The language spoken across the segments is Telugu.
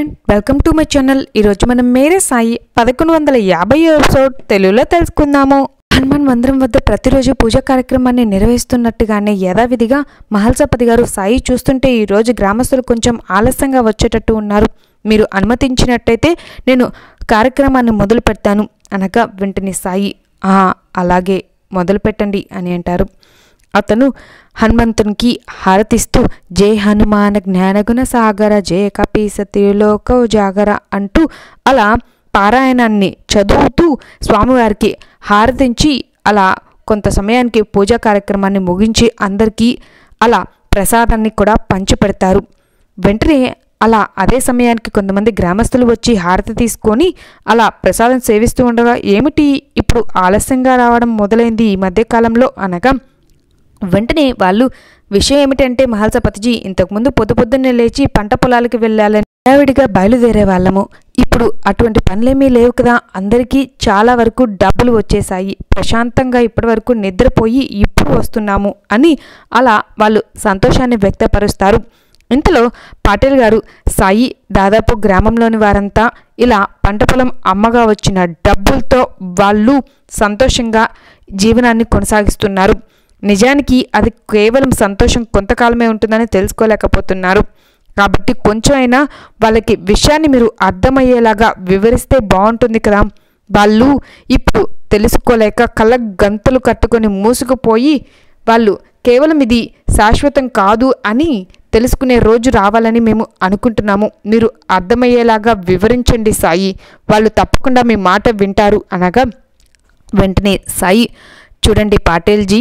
friend welcome to my channel ఈరోజు మనం మేరే సాయి పదకొండు వందల యాభై ఎపిసోడ్ తెలుగులో తెలుసుకుందాము హనుమాన్ మందిరం వద్ద ప్రతిరోజు పూజా కార్యక్రమాన్ని నిర్వహిస్తున్నట్టుగానే యథావిధిగా మహల్సపతి గారు సాయి చూస్తుంటే ఈ రోజు గ్రామస్తులు కొంచెం ఆలస్యంగా వచ్చేటట్టు ఉన్నారు మీరు అనుమతించినట్టయితే నేను కార్యక్రమాన్ని మొదలు పెడతాను అనగా వెంటనే సాయి "ఆ, అలాగే మొదలు పెట్టండి అని అంటారు అతను హనుమంతునికి హారతిస్తూ జై హనుమాన జ్ఞానగుణ సాగర జయ కపీస త్రిలోక జాగర అంటూ అలా పారాయణాన్ని చదువుతూ స్వామివారికి హారతించి అలా కొంత సమయానికి పూజా కార్యక్రమాన్ని ముగించి అందరికీ అలా ప్రసాదాన్ని కూడా పంచిపెడతారు వెంటనే అలా అదే సమయానికి కొంతమంది గ్రామస్తులు వచ్చి హారతి తీసుకొని అలా ప్రసాదం సేవిస్తూ ఉండగా ఏమిటి ఇప్పుడు ఆలస్యంగా రావడం మొదలైంది ఈ మధ్యకాలంలో అనగా వెంటనే వాళ్ళు విషయం ఏమిటంటే మహల్సపతిజీ ఇంతకుముందు పొద్దు పొద్దున్నే లేచి పంట పొలాలకు వెళ్ళాలని హడావిడిగా బయలుదేరే వాళ్ళము ఇప్పుడు అటువంటి పనులేమీ లేవు కదా అందరికీ చాలా వరకు డబ్బులు వచ్చేసాయి ప్రశాంతంగా ఇప్పటి వరకు నిద్రపోయి ఇప్పుడు వస్తున్నాము అని అలా వాళ్ళు సంతోషాన్ని వ్యక్తపరుస్తారు ఇంతలో పాటిల్ గారు సాయి దాదాపు గ్రామంలోని వారంతా ఇలా పంట పొలం అమ్మగా వచ్చిన డబ్బులతో వాళ్ళు సంతోషంగా జీవనాన్ని కొనసాగిస్తున్నారు నిజానికి అది కేవలం సంతోషం కొంతకాలమే ఉంటుందని తెలుసుకోలేకపోతున్నారు కాబట్టి కొంచెం అయినా వాళ్ళకి విషయాన్ని మీరు అర్థమయ్యేలాగా వివరిస్తే బాగుంటుంది కదా వాళ్ళు ఇప్పుడు తెలుసుకోలేక కళ్ళ గంతలు కట్టుకొని మూసుకుపోయి వాళ్ళు కేవలం ఇది శాశ్వతం కాదు అని తెలుసుకునే రోజు రావాలని మేము అనుకుంటున్నాము మీరు అర్థమయ్యేలాగా వివరించండి సాయి వాళ్ళు తప్పకుండా మీ మాట వింటారు అనగా వెంటనే సాయి చూడండి పాటేల్జీ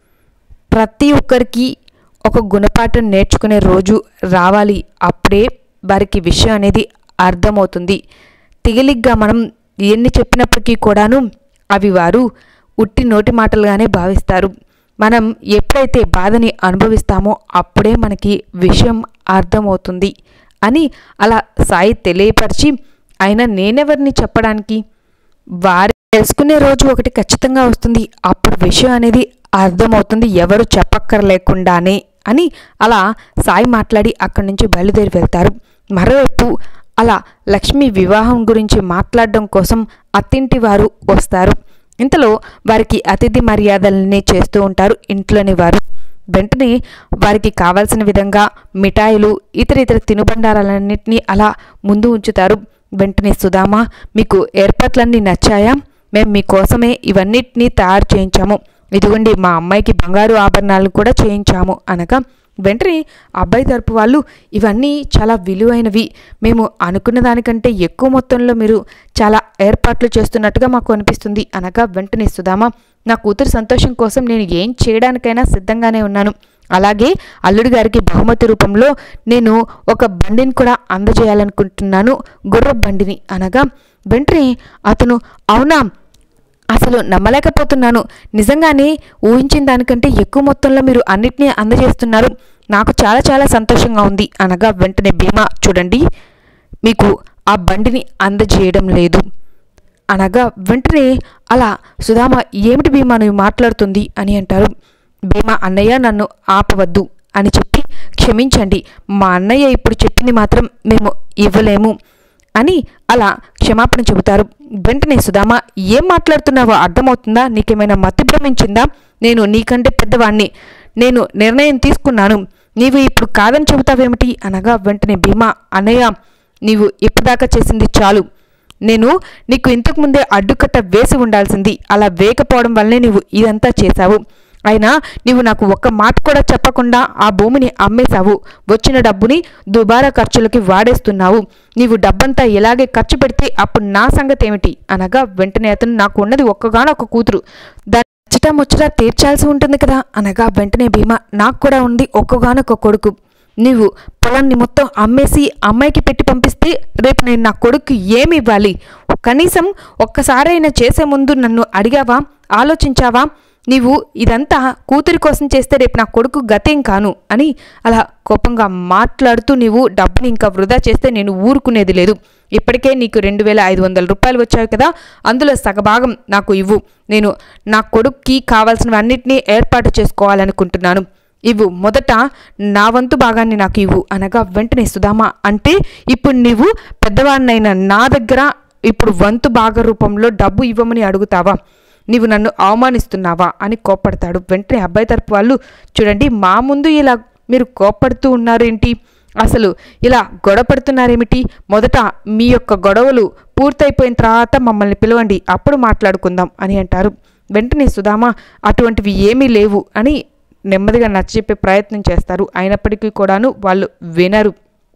ప్రతి ఒక్కరికి ఒక గుణపాఠం నేర్చుకునే రోజు రావాలి అప్పుడే వారికి విషయం అనేది అర్థమవుతుంది తిగిలిగ్గా మనం ఎన్ని చెప్పినప్పటికీ కూడాను అవి వారు ఉట్టి నోటి మాటలుగానే భావిస్తారు మనం ఎప్పుడైతే బాధని అనుభవిస్తామో అప్పుడే మనకి విషయం అర్థమవుతుంది అని అలా సాయి తెలియపరిచి అయినా నేనెవరిని చెప్పడానికి వారి తెలుసుకునే రోజు ఒకటి ఖచ్చితంగా వస్తుంది అప్పుడు విషయం అనేది అర్థమవుతుంది ఎవరు చెప్పక్కర్లేకుండానే అని అలా సాయి మాట్లాడి అక్కడి నుంచి బయలుదేరి వెళ్తారు మరోవైపు అలా లక్ష్మి వివాహం గురించి మాట్లాడడం కోసం అత్తింటి వారు వస్తారు ఇంతలో వారికి అతిథి మర్యాదల్ని చేస్తూ ఉంటారు ఇంట్లోని వారు వెంటనే వారికి కావాల్సిన విధంగా మిఠాయిలు ఇతర ఇతర తినుబండారాలన్నింటినీ అలా ముందు ఉంచుతారు వెంటనే సుధామా మీకు ఏర్పాట్లన్నీ నచ్చాయా మేము మీకోసమే ఇవన్నిటినీ తయారు చేయించాము ఇదిగోండి మా అమ్మాయికి బంగారు ఆభరణాలు కూడా చేయించాము అనగా వెంటనే అబ్బాయి తరపు వాళ్ళు ఇవన్నీ చాలా విలువైనవి మేము అనుకున్న దానికంటే ఎక్కువ మొత్తంలో మీరు చాలా ఏర్పాట్లు చేస్తున్నట్టుగా మాకు అనిపిస్తుంది అనగా వెంటనే సుధామా నా కూతురు సంతోషం కోసం నేను ఏం చేయడానికైనా సిద్ధంగానే ఉన్నాను అలాగే అల్లుడి గారికి బహుమతి రూపంలో నేను ఒక బండిని కూడా అందజేయాలనుకుంటున్నాను గుర్ర బండిని అనగా వెంటనే అతను అవునా అసలు నమ్మలేకపోతున్నాను నిజంగానే ఊహించిన దానికంటే ఎక్కువ మొత్తంలో మీరు అన్నిటినీ అందజేస్తున్నారు నాకు చాలా చాలా సంతోషంగా ఉంది అనగా వెంటనే భీమా చూడండి మీకు ఆ బండిని అందజేయడం లేదు అనగా వెంటనే అలా సుధామ ఏమిటి భీమా నువ్వు మాట్లాడుతుంది అని అంటారు భీమా అన్నయ్య నన్ను ఆపవద్దు అని చెప్పి క్షమించండి మా అన్నయ్య ఇప్పుడు చెప్పింది మాత్రం మేము ఇవ్వలేము అని అలా క్షమాపణ చెబుతారు వెంటనే సుధామ ఏం మాట్లాడుతున్నావో అర్థమవుతుందా నీకేమైనా మతి భ్రమించిందా నేను నీకంటే పెద్దవాణ్ణి నేను నిర్ణయం తీసుకున్నాను నీవు ఇప్పుడు కాదని చెబుతావేమిటి అనగా వెంటనే భీమా అన్నయ్య నీవు ఇప్పటిదాకా చేసింది చాలు నేను నీకు ఇంతకుముందే అడ్డుకట్ట వేసి ఉండాల్సింది అలా వేయకపోవడం వల్లనే నీవు ఇదంతా చేశావు అయినా నీవు నాకు ఒక్క మాట కూడా చెప్పకుండా ఆ భూమిని అమ్మేశావు వచ్చిన డబ్బుని దుబారా ఖర్చులకి వాడేస్తున్నావు నీవు డబ్బంతా ఇలాగే ఖర్చు పెడితే అప్పుడు నా సంగతి ఏమిటి అనగా వెంటనే అతను నాకు ఉన్నది ఒక్కగానొక్క కూతురు దాని ముచ్చట ముచ్చట తీర్చాల్సి ఉంటుంది కదా అనగా వెంటనే భీమా నాకు కూడా ఉంది ఒక్కగానొక్క కొడుకు నీవు పొలాన్ని మొత్తం అమ్మేసి అమ్మాయికి పెట్టి పంపిస్తే రేపు నేను నా కొడుకు ఏమి ఇవ్వాలి కనీసం ఒక్కసారైనా చేసే ముందు నన్ను అడిగావా ఆలోచించావా నీవు ఇదంతా కూతురి కోసం చేస్తే రేపు నా కొడుకు గతేం కాను అని అలా కోపంగా మాట్లాడుతూ నీవు డబ్బుని ఇంకా వృధా చేస్తే నేను ఊరుకునేది లేదు ఇప్పటికే నీకు రెండు వేల ఐదు వందల రూపాయలు వచ్చాయి కదా అందులో సగభాగం నాకు ఇవ్వు నేను నా కొడుక్కి కావాల్సినవన్నిటినీ ఏర్పాటు చేసుకోవాలనుకుంటున్నాను ఇవ్వు మొదట నా వంతు భాగాన్ని నాకు ఇవ్వు అనగా వెంటనే సుధామ అంటే ఇప్పుడు నీవు పెద్దవాడినైన నా దగ్గర ఇప్పుడు వంతు భాగ రూపంలో డబ్బు ఇవ్వమని అడుగుతావా నీవు నన్ను అవమానిస్తున్నావా అని కోప్పడతాడు వెంటనే అబ్బాయి తరపు వాళ్ళు చూడండి మా ముందు ఇలా మీరు కోప్పడుతూ ఉన్నారేంటి అసలు ఇలా గొడవ పడుతున్నారేమిటి మొదట మీ యొక్క గొడవలు పూర్తయిపోయిన తర్వాత మమ్మల్ని పిలవండి అప్పుడు మాట్లాడుకుందాం అని అంటారు వెంటనే సుధామ అటువంటివి ఏమీ లేవు అని నెమ్మదిగా నచ్చజెప్పే ప్రయత్నం చేస్తారు అయినప్పటికీ కూడాను వాళ్ళు వినరు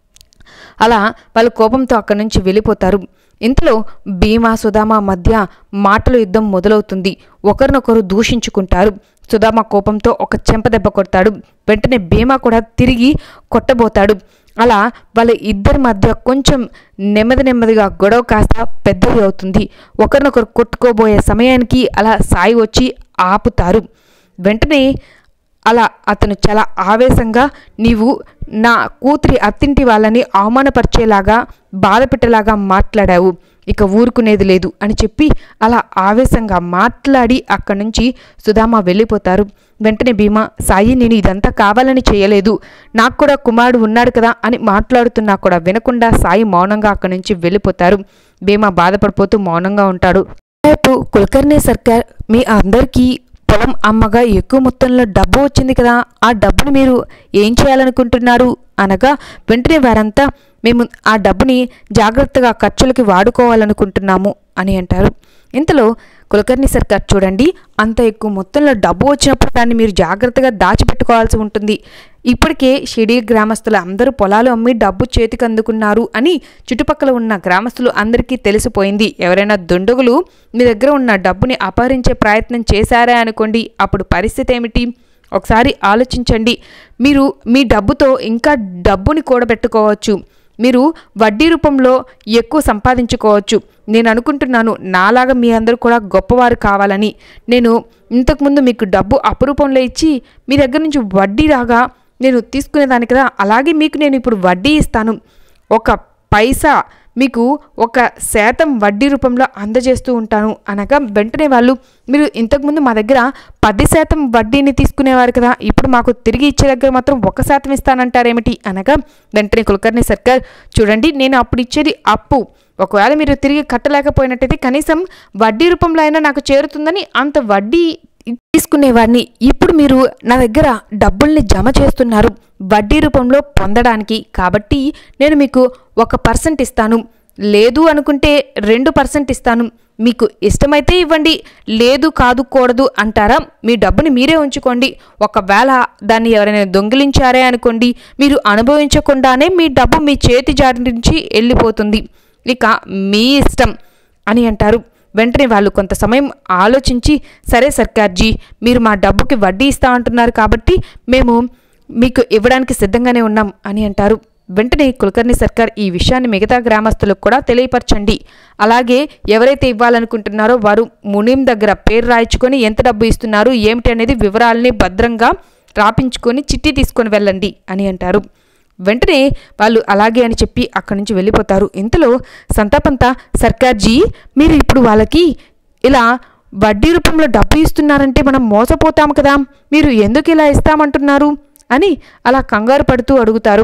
అలా వాళ్ళు కోపంతో అక్కడి నుంచి వెళ్ళిపోతారు ఇంతలో భీమా సుధామ మధ్య మాటల యుద్ధం మొదలవుతుంది ఒకరినొకరు దూషించుకుంటారు సుధామ కోపంతో ఒక చెంపదెబ్బ కొడతాడు వెంటనే భీమా కూడా తిరిగి కొట్టబోతాడు అలా వాళ్ళ ఇద్దరి మధ్య కొంచెం నెమ్మది నెమ్మదిగా గొడవ కాస్త పెద్దది అవుతుంది ఒకరినొకరు కొట్టుకోబోయే సమయానికి అలా సాయి వచ్చి ఆపుతారు వెంటనే అలా అతను చాలా ఆవేశంగా నీవు నా కూతురి అత్తింటి వాళ్ళని అవమానపరిచేలాగా బాధ పెట్టేలాగా మాట్లాడావు ఇక ఊరుకునేది లేదు అని చెప్పి అలా ఆవేశంగా మాట్లాడి అక్కడి నుంచి సుధామ వెళ్ళిపోతారు వెంటనే భీమా సాయి నేను ఇదంతా కావాలని చేయలేదు నాకు కూడా కుమారుడు ఉన్నాడు కదా అని మాట్లాడుతున్నా కూడా వినకుండా సాయి మౌనంగా అక్కడి నుంచి వెళ్ళిపోతారు భీమా బాధపడిపోతూ మౌనంగా ఉంటాడు రేపు కులకర్ణి సర్కార్ మీ అందరికీ పొలం అమ్మగా ఎక్కువ మొత్తంలో డబ్బు వచ్చింది కదా ఆ డబ్బును మీరు ఏం చేయాలనుకుంటున్నారు అనగా వెంటనే వారంతా మేము ఆ డబ్బుని జాగ్రత్తగా ఖర్చులకి వాడుకోవాలనుకుంటున్నాము అని అంటారు ఇంతలో కులకర్ణి సర్కార్ చూడండి అంత ఎక్కువ మొత్తంలో డబ్బు వచ్చినప్పుడు దాన్ని మీరు జాగ్రత్తగా దాచిపెట్టుకోవాల్సి ఉంటుంది ఇప్పటికే షిడి గ్రామస్తులు అందరూ పొలాలు అమ్మి డబ్బు చేతికి అందుకున్నారు అని చుట్టుపక్కల ఉన్న గ్రామస్తులు అందరికీ తెలిసిపోయింది ఎవరైనా దుండగులు మీ దగ్గర ఉన్న డబ్బుని అపహరించే ప్రయత్నం చేశారా అనుకోండి అప్పుడు పరిస్థితి ఏమిటి ఒకసారి ఆలోచించండి మీరు మీ డబ్బుతో ఇంకా డబ్బుని కూడబెట్టుకోవచ్చు మీరు వడ్డీ రూపంలో ఎక్కువ సంపాదించుకోవచ్చు నేను అనుకుంటున్నాను నాలాగా మీ అందరూ కూడా గొప్పవారు కావాలని నేను ఇంతకుముందు మీకు డబ్బు అపురూపంలో ఇచ్చి మీ దగ్గర నుంచి వడ్డీ రాగా నేను తీసుకునేదాన్ని కదా అలాగే మీకు నేను ఇప్పుడు వడ్డీ ఇస్తాను ఒక పైసా మీకు ఒక శాతం వడ్డీ రూపంలో అందజేస్తూ ఉంటాను అనగా వెంటనే వాళ్ళు మీరు ఇంతకుముందు మా దగ్గర పది శాతం వడ్డీని తీసుకునేవారు కదా ఇప్పుడు మాకు తిరిగి ఇచ్చే దగ్గర మాత్రం ఒక శాతం ఇస్తానంటారేమిటి అనగా వెంటనే కులకర్ణి సర్కార్ చూడండి నేను అప్పుడు ఇచ్చేది అప్పు ఒకవేళ మీరు తిరిగి కట్టలేకపోయినట్టయితే కనీసం వడ్డీ రూపంలో అయినా నాకు చేరుతుందని అంత వడ్డీ తీసుకునేవాడిని ఇప్పుడు మీరు నా దగ్గర డబ్బుల్ని జమ చేస్తున్నారు వడ్డీ రూపంలో పొందడానికి కాబట్టి నేను మీకు ఒక పర్సెంట్ ఇస్తాను లేదు అనుకుంటే రెండు పర్సెంట్ ఇస్తాను మీకు ఇష్టమైతే ఇవ్వండి లేదు కాదు కూడదు అంటారా మీ డబ్బుని మీరే ఉంచుకోండి ఒకవేళ దాన్ని ఎవరైనా దొంగిలించారే అనుకోండి మీరు అనుభవించకుండానే మీ డబ్బు మీ చేతి జాడి నుంచి వెళ్ళిపోతుంది ఇక మీ ఇష్టం అని అంటారు వెంటనే వాళ్ళు కొంత సమయం ఆలోచించి సరే సర్కార్జీ మీరు మా డబ్బుకి వడ్డీ ఇస్తా అంటున్నారు కాబట్టి మేము మీకు ఇవ్వడానికి సిద్ధంగానే ఉన్నాం అని అంటారు వెంటనే కులకర్ణి సర్కార్ ఈ విషయాన్ని మిగతా గ్రామస్తులకు కూడా తెలియపరచండి అలాగే ఎవరైతే ఇవ్వాలనుకుంటున్నారో వారు మునీం దగ్గర పేరు రాయించుకొని ఎంత డబ్బు ఇస్తున్నారు ఏమిటి అనేది వివరాలని భద్రంగా రాపించుకొని చిట్టి తీసుకొని వెళ్ళండి అని అంటారు వెంటనే వాళ్ళు అలాగే అని చెప్పి అక్కడి నుంచి వెళ్ళిపోతారు ఇంతలో సంతాపంతా సర్కార్జీ మీరు ఇప్పుడు వాళ్ళకి ఇలా వడ్డీ రూపంలో డబ్బు ఇస్తున్నారంటే మనం మోసపోతాం కదా మీరు ఎందుకు ఇలా ఇస్తామంటున్నారు అని అలా కంగారు పడుతూ అడుగుతారు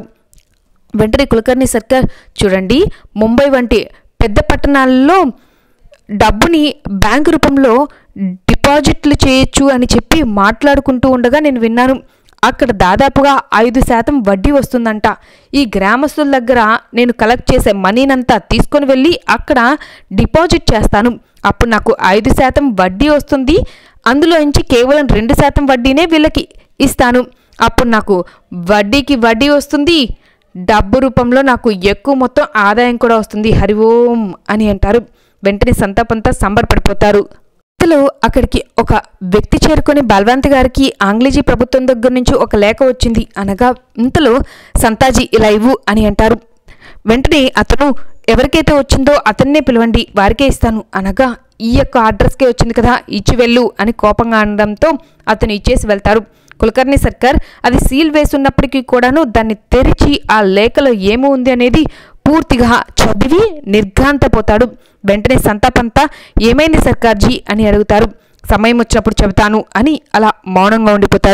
వెంటనే కులకర్ణి సర్కార్ చూడండి ముంబై వంటి పెద్ద పట్టణాల్లో డబ్బుని బ్యాంకు రూపంలో డిపాజిట్లు చేయొచ్చు అని చెప్పి మాట్లాడుకుంటూ ఉండగా నేను విన్నాను అక్కడ దాదాపుగా ఐదు శాతం వడ్డీ వస్తుందంట ఈ గ్రామస్తుల దగ్గర నేను కలెక్ట్ చేసే మనీనంతా తీసుకొని వెళ్ళి అక్కడ డిపాజిట్ చేస్తాను అప్పుడు నాకు ఐదు శాతం వడ్డీ వస్తుంది అందులో నుంచి కేవలం రెండు శాతం వడ్డీనే వీళ్ళకి ఇస్తాను అప్పుడు నాకు వడ్డీకి వడ్డీ వస్తుంది డబ్బు రూపంలో నాకు ఎక్కువ మొత్తం ఆదాయం కూడా వస్తుంది హరి ఓం అని అంటారు వెంటనే సంతాపంతా సంబరపడిపోతారు ఇంతలో అక్కడికి ఒక వ్యక్తి చేరుకొని బల్వంత్ గారికి ఆంగ్లేజీ ప్రభుత్వం దగ్గర నుంచి ఒక లేఖ వచ్చింది అనగా ఇంతలో సంతాజీ ఇలా ఇవ్వు అని అంటారు వెంటనే అతను ఎవరికైతే వచ్చిందో అతన్నే పిలవండి వారికే ఇస్తాను అనగా ఈ యొక్క అడ్రస్కే వచ్చింది కదా ఇచ్చి వెళ్ళు అని కోపంగా అనడంతో అతను ఇచ్చేసి వెళ్తారు కులకర్ణి సర్కార్ అది సీల్ వేసున్నప్పటికీ కూడాను దాన్ని తెరిచి ఆ లేఖలో ఏమి ఉంది అనేది పూర్తిగా చదివి నిర్ఘాంతపోతాడు వెంటనే సంతాపంతా ఏమైంది సర్కార్జీ అని అడుగుతారు సమయం వచ్చినప్పుడు చెబుతాను అని అలా మౌనంగా ఉండిపోతాడు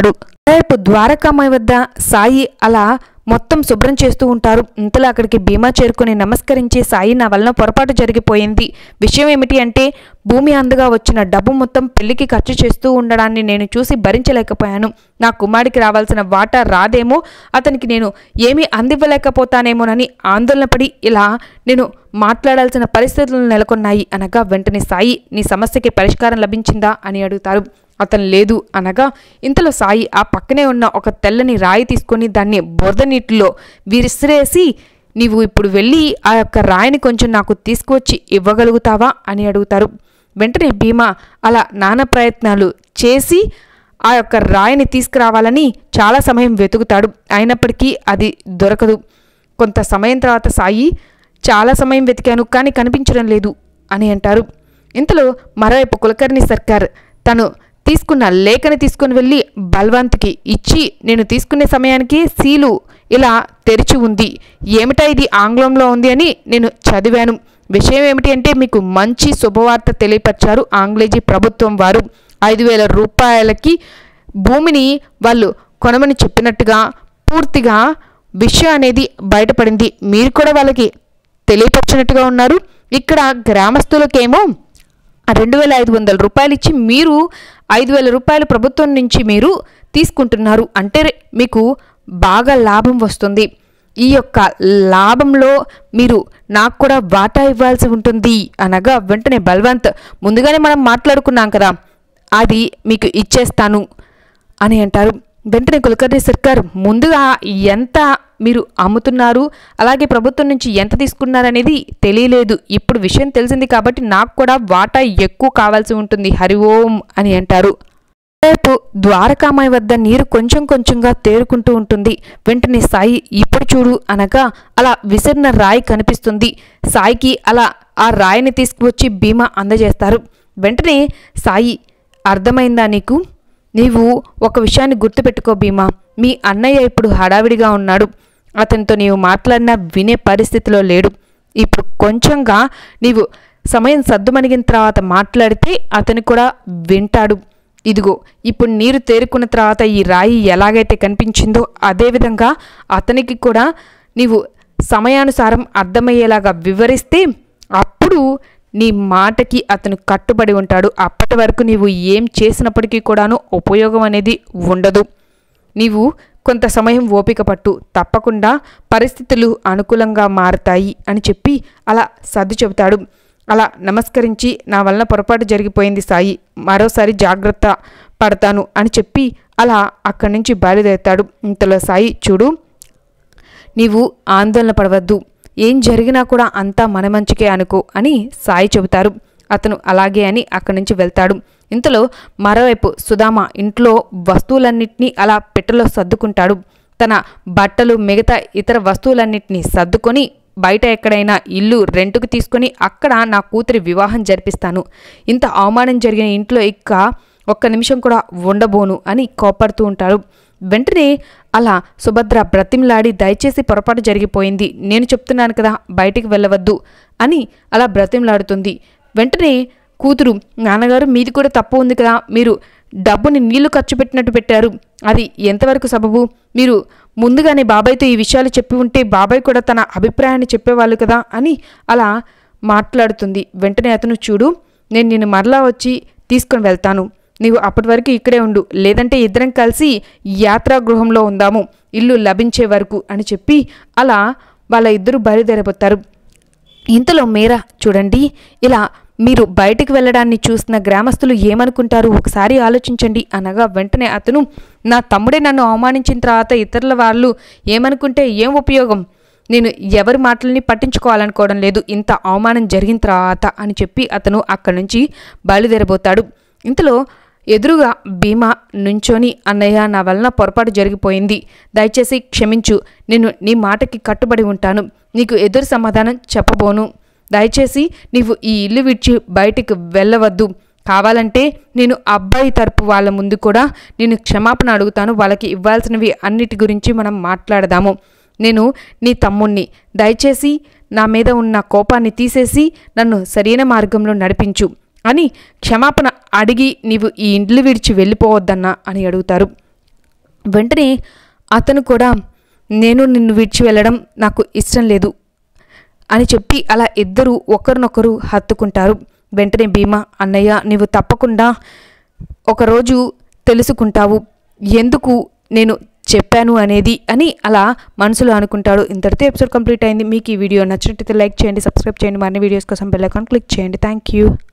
రేపు ద్వారకామాయి వద్ద సాయి అలా మొత్తం శుభ్రం చేస్తూ ఉంటారు ఇంతలో అక్కడికి భీమా చేరుకుని నమస్కరించి సాయి నా వలన పొరపాటు జరిగిపోయింది విషయం ఏమిటి అంటే భూమి అందుగా వచ్చిన డబ్బు మొత్తం పెళ్లికి ఖర్చు చేస్తూ ఉండడాన్ని నేను చూసి భరించలేకపోయాను నా కుమారుడికి రావాల్సిన వాటా రాదేమో అతనికి నేను ఏమీ అందివ్వలేకపోతానేమోనని ఆందోళన పడి ఇలా నేను మాట్లాడాల్సిన పరిస్థితులు నెలకొన్నాయి అనగా వెంటనే సాయి నీ సమస్యకి పరిష్కారం లభించిందా అని అడుగుతారు అతను లేదు అనగా ఇంతలో సాయి ఆ పక్కనే ఉన్న ఒక తెల్లని రాయి తీసుకొని దాన్ని బురద నీటిలో విసిరేసి నీవు ఇప్పుడు వెళ్ళి ఆ యొక్క రాయిని కొంచెం నాకు తీసుకువచ్చి ఇవ్వగలుగుతావా అని అడుగుతారు వెంటనే భీమా అలా నానా ప్రయత్నాలు చేసి ఆ యొక్క రాయిని తీసుకురావాలని చాలా సమయం వెతుకుతాడు అయినప్పటికీ అది దొరకదు కొంత సమయం తర్వాత సాయి చాలా సమయం వెతికాను కానీ కనిపించడం లేదు అని అంటారు ఇంతలో మరోవైపు కులకర్ణి సర్కార్ తను తీసుకున్న లేఖని తీసుకుని వెళ్ళి బల్వంత్కి ఇచ్చి నేను తీసుకునే సమయానికి సీలు ఇలా తెరిచి ఉంది ఏమిటా ఇది ఆంగ్లంలో ఉంది అని నేను చదివాను విషయం ఏమిటి అంటే మీకు మంచి శుభవార్త తెలియపరిచారు ఆంగ్లేజీ ప్రభుత్వం వారు ఐదు వేల రూపాయలకి భూమిని వాళ్ళు కొనమని చెప్పినట్టుగా పూర్తిగా విషయం అనేది బయటపడింది మీరు కూడా వాళ్ళకి తెలియపరిచినట్టుగా ఉన్నారు ఇక్కడ గ్రామస్తులకేమో రెండు వేల ఐదు వందల రూపాయలు ఇచ్చి మీరు ఐదు వేల రూపాయలు ప్రభుత్వం నుంచి మీరు తీసుకుంటున్నారు అంటే మీకు బాగా లాభం వస్తుంది ఈ యొక్క లాభంలో మీరు నాకు కూడా వాటా ఇవ్వాల్సి ఉంటుంది అనగా వెంటనే బల్వంత్ ముందుగానే మనం మాట్లాడుకున్నాం కదా అది మీకు ఇచ్చేస్తాను అని అంటారు వెంటనే కులకర్ణి సర్కార్ ముందుగా ఎంత మీరు అమ్ముతున్నారు అలాగే ప్రభుత్వం నుంచి ఎంత తీసుకున్నారనేది తెలియలేదు ఇప్పుడు విషయం తెలిసింది కాబట్టి నాకు కూడా వాటా ఎక్కువ కావాల్సి ఉంటుంది హరి ఓం అని అంటారు రేపు ద్వారకామాయి వద్ద నీరు కొంచెం కొంచెంగా తేరుకుంటూ ఉంటుంది వెంటనే సాయి ఇప్పుడు చూడు అనగా అలా విసిరిన రాయి కనిపిస్తుంది సాయికి అలా ఆ రాయిని తీసుకువచ్చి భీమా అందజేస్తారు వెంటనే సాయి అర్థమైందా నీకు నీవు ఒక విషయాన్ని గుర్తుపెట్టుకో భీమా మీ అన్నయ్య ఇప్పుడు హడావిడిగా ఉన్నాడు అతనితో నీవు మాట్లాడినా వినే పరిస్థితిలో లేడు ఇప్పుడు కొంచెంగా నీవు సమయం సద్దుమణిగిన తర్వాత మాట్లాడితే అతను కూడా వింటాడు ఇదిగో ఇప్పుడు నీరు తేరుకున్న తర్వాత ఈ రాయి ఎలాగైతే కనిపించిందో అదేవిధంగా అతనికి కూడా నీవు సమయానుసారం అర్థమయ్యేలాగా వివరిస్తే అప్పుడు నీ మాటకి అతను కట్టుబడి ఉంటాడు అప్పటి వరకు నీవు ఏం చేసినప్పటికీ కూడాను ఉపయోగం అనేది ఉండదు నీవు కొంత సమయం ఓపిక పట్టు తప్పకుండా పరిస్థితులు అనుకూలంగా మారతాయి అని చెప్పి అలా సర్దు చెబుతాడు అలా నమస్కరించి నా వలన పొరపాటు జరిగిపోయింది సాయి మరోసారి జాగ్రత్త పడతాను అని చెప్పి అలా అక్కడి నుంచి బయలుదేరుతాడు ఇంతలో సాయి చూడు నీవు ఆందోళన పడవద్దు ఏం జరిగినా కూడా అంతా మన మంచికే అనుకో అని సాయి చెబుతారు అతను అలాగే అని అక్కడి నుంచి వెళ్తాడు ఇంతలో మరోవైపు సుధామ ఇంట్లో వస్తువులన్నింటినీ అలా పెట్టెలో సర్దుకుంటాడు తన బట్టలు మిగతా ఇతర వస్తువులన్నింటినీ సర్దుకొని బయట ఎక్కడైనా ఇల్లు రెంటుకు తీసుకొని అక్కడ నా కూతురి వివాహం జరిపిస్తాను ఇంత అవమానం జరిగిన ఇంట్లో ఇక ఒక్క నిమిషం కూడా ఉండబోను అని కోపడుతూ ఉంటారు వెంటనే అలా సుభద్ర బ్రతిమలాడి దయచేసి పొరపాటు జరిగిపోయింది నేను చెప్తున్నాను కదా బయటికి వెళ్ళవద్దు అని అలా బ్రతిమలాడుతుంది వెంటనే కూతురు నాన్నగారు మీది కూడా తప్పు ఉంది కదా మీరు డబ్బుని నీళ్లు ఖర్చు పెట్టినట్టు పెట్టారు అది ఎంతవరకు సబబు మీరు ముందుగానే బాబాయ్తో ఈ విషయాలు చెప్పి ఉంటే బాబాయ్ కూడా తన అభిప్రాయాన్ని చెప్పేవాళ్ళు కదా అని అలా మాట్లాడుతుంది వెంటనే అతను చూడు నేను నిన్ను మరలా వచ్చి తీసుకొని వెళ్తాను నీవు అప్పటి వరకు ఇక్కడే ఉండు లేదంటే ఇద్దరం కలిసి యాత్రా గృహంలో ఉందాము ఇల్లు లభించే వరకు అని చెప్పి అలా వాళ్ళ ఇద్దరు బయలుదేరిపోతారు ఇంతలో మీరా చూడండి ఇలా మీరు బయటికి వెళ్ళడాన్ని చూసిన గ్రామస్తులు ఏమనుకుంటారు ఒకసారి ఆలోచించండి అనగా వెంటనే అతను నా తమ్ముడే నన్ను అవమానించిన తర్వాత ఇతరుల వాళ్ళు ఏమనుకుంటే ఏం ఉపయోగం నేను ఎవరి మాటల్ని పట్టించుకోవాలనుకోవడం లేదు ఇంత అవమానం జరిగిన తర్వాత అని చెప్పి అతను అక్కడి నుంచి బయలుదేరబోతాడు ఇంతలో ఎదురుగా భీమా నుంచొని అన్నయ్య నా వలన పొరపాటు జరిగిపోయింది దయచేసి క్షమించు నేను నీ మాటకి కట్టుబడి ఉంటాను నీకు ఎదురు సమాధానం చెప్పబోను దయచేసి నీవు ఈ ఇల్లు విడిచి బయటికి వెళ్ళవద్దు కావాలంటే నేను అబ్బాయి తరపు వాళ్ళ ముందు కూడా నేను క్షమాపణ అడుగుతాను వాళ్ళకి ఇవ్వాల్సినవి అన్నిటి గురించి మనం మాట్లాడదాము నేను నీ తమ్ముణ్ణి దయచేసి నా మీద ఉన్న కోపాన్ని తీసేసి నన్ను సరైన మార్గంలో నడిపించు అని క్షమాపణ అడిగి నీవు ఈ ఇండ్లు విడిచి వెళ్ళిపోవద్దన్నా అని అడుగుతారు వెంటనే అతను కూడా నేను నిన్ను విడిచి వెళ్ళడం నాకు ఇష్టం లేదు అని చెప్పి అలా ఇద్దరు ఒకరినొకరు హత్తుకుంటారు వెంటనే భీమా అన్నయ్య నీవు తప్పకుండా ఒకరోజు తెలుసుకుంటావు ఎందుకు నేను చెప్పాను అనేది అని అలా మనసులో అనుకుంటాడు ఇంతటితో ఎపిసోడ్ కంప్లీట్ అయింది మీకు ఈ వీడియో నచ్చినట్టయితే లైక్ చేయండి సబ్స్క్రైబ్ చేయండి మరిన్ని వీడియోస్ కోసం బెల్ ఐకాన్ క్లిక్ చేయండి థ్యాంక్ యూ